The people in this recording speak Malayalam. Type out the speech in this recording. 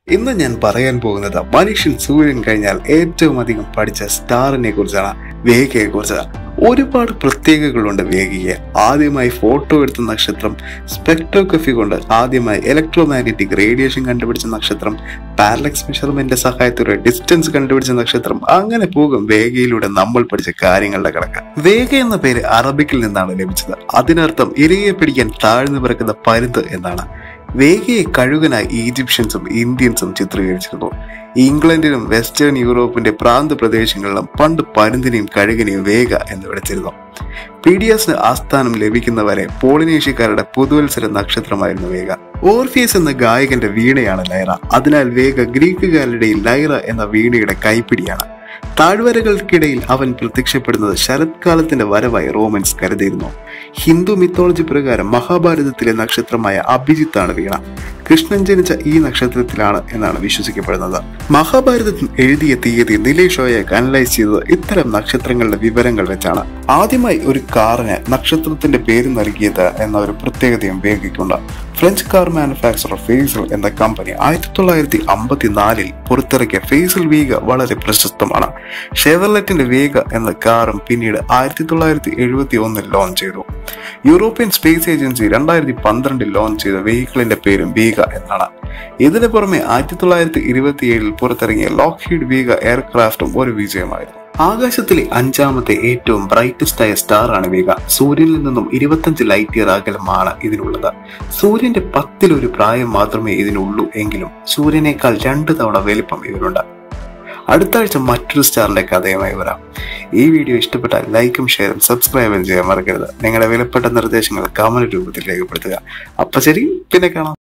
ഇന്ന് ഞാൻ പറയാൻ പോകുന്നത് മനുഷ്യൻ സൂര്യൻ കഴിഞ്ഞാൽ ഏറ്റവും അധികം പഠിച്ച സ്റ്റാറിനെ കുറിച്ചാണ് വേഗയെ കുറിച്ചാണ് ഒരുപാട് പ്രത്യേകതകളുണ്ട് വേഗയ്ക്ക് ആദ്യമായി ഫോട്ടോ എടുത്ത നക്ഷത്രം സ്പെക്ട്രോഗ്രഫി കൊണ്ട് ആദ്യമായി ഇലക്ട്രോ മാഗ്നറ്റിക് റേഡിയേഷൻ കണ്ടുപിടിച്ച നക്ഷത്രം പാരലക്സ് മെഷർമെന്റിന്റെ സഹായത്തോടെ ഡിസ്റ്റൻസ് കണ്ടുപിടിച്ച നക്ഷത്രം അങ്ങനെ പോകും വേഗയിലൂടെ നമ്മൾ പഠിച്ച കാര്യങ്ങളുടെ കണക്ക് വേഗ എന്ന പേര് അറബിക്കിൽ നിന്നാണ് ലഭിച്ചത് അതിനർത്ഥം ഇരയെ പിടിക്കാൻ താഴ്ന്നു പിറക്കുന്ന പരുന്ത് എന്നാണ് വേഗയെ കഴുകനായി ഈജിപ്ഷ്യൻസും ഇന്ത്യൻസും ചിത്രീകരിച്ചിരുന്നു ഇംഗ്ലണ്ടിലും വെസ്റ്റേൺ യൂറോപ്പിന്റെ പ്രാന്ത പ്രദേശങ്ങളിലും പണ്ട് പരുന്തിനെയും കഴുകനെയും വേഗ എന്ന് വിളിച്ചിരുന്നു പീഡിയാസിന് ആസ്ഥാനം ലഭിക്കുന്നവരെ പോളിനേഷ്യക്കാരുടെ പുതുവത്സര നക്ഷത്രമായിരുന്നു വേഗ ഓർഫിയസ് എന്ന ഗായകന്റെ വീണയാണ് ലൈറ അതിനാൽ വേഗ ഗ്രീക്കുകാരുടെ ലൈറ എന്ന വീണയുടെ കൈപ്പിടിയാണ് താഴ്വരകൾക്കിടയിൽ അവൻ പ്രത്യക്ഷപ്പെടുന്നത് ശരത്കാലത്തിന്റെ വരവായി റോമൻസ് കരുതിയിരുന്നു ഹിന്ദു മിത്തോളജി പ്രകാരം മഹാഭാരതത്തിലെ നക്ഷത്രമായ അഭിജിത്താണ് വീണ കൃഷ്ണൻ ജനിച്ച ഈ നക്ഷത്രത്തിലാണ് എന്നാണ് വിശ്വസിക്കപ്പെടുന്നത് മഹാഭാരതത്തിൽ എഴുതിയ തീയതി നിലേഷോയെ അനലൈസ് ചെയ്തത് ഇത്തരം നക്ഷത്രങ്ങളുടെ വിവരങ്ങൾ വെച്ചാണ് ആദ്യമായി ഒരു കാറിന് നക്ഷത്രത്തിന്റെ പേര് നൽകിയത് എന്ന ഒരു പ്രത്യേകതയും വേഗിക്കുണ്ട് ഫ്രഞ്ച് കാർ മാനുഫാക്ചറർ ഫേസൽ എന്ന കമ്പനി ആയിരത്തി തൊള്ളായിരത്തി അമ്പത്തിനാലിൽ പുറത്തിറക്കിയ ഫേസൽ വീഗ വളരെ പ്രശസ്തമാണ് ഷെവർലെറ്റിന്റെ വേഗ എന്ന കാറും പിന്നീട് ആയിരത്തി തൊള്ളായിരത്തി എഴുപത്തി ഒന്നിൽ ലോഞ്ച് ചെയ്തു യൂറോപ്യൻ സ്പേസ് ഏജൻസി രണ്ടായിരത്തി പന്ത്രണ്ടിൽ ലോഞ്ച് ചെയ്ത വെഹിക്കിളിന്റെ പേരും വീഗ എന്നാണ് ഇതിനു പുറമെ ആയിരത്തി തൊള്ളായിരത്തി ഇരുപത്തി ഏഴിൽ പുറത്തിറങ്ങിയ ലോക്ഹീഡ് വീഗ എയർക്രാഫ്റ്റും ഒരു വിജയമായിരുന്നു ആകാശത്തിലെ അഞ്ചാമത്തെ ഏറ്റവും ബ്രൈറ്റസ്റ്റ് ആയ സ്റ്റാർ ആണ് വേഗ സൂര്യനിൽ നിന്നും ഇരുപത്തഞ്ച് ലൈറ്റ് ഇയർ അകലമാണ് ഇതിനുള്ളത് സൂര്യന്റെ പത്തിലൊരു പ്രായം മാത്രമേ ഇതിനുള്ളൂ എങ്കിലും സൂര്യനേക്കാൾ രണ്ട് തവണ വലിപ്പം ഇതിനുണ്ട് അടുത്ത ആഴ്ച മറ്റൊരു സ്റ്റാറിന്റെ കഥയുമായി വരാം ഈ വീഡിയോ ഇഷ്ടപ്പെട്ടാൽ ലൈക്കും ഷെയറും സബ്സ്ക്രൈബും ചെയ്യാൻ മറക്കരുത് നിങ്ങളുടെ വിലപ്പെട്ട നിർദ്ദേശങ്ങൾ കമന്റ് രൂപത്തിൽ രേഖപ്പെടുത്തുക അപ്പൊ ശരി പിന്നെ കാണാം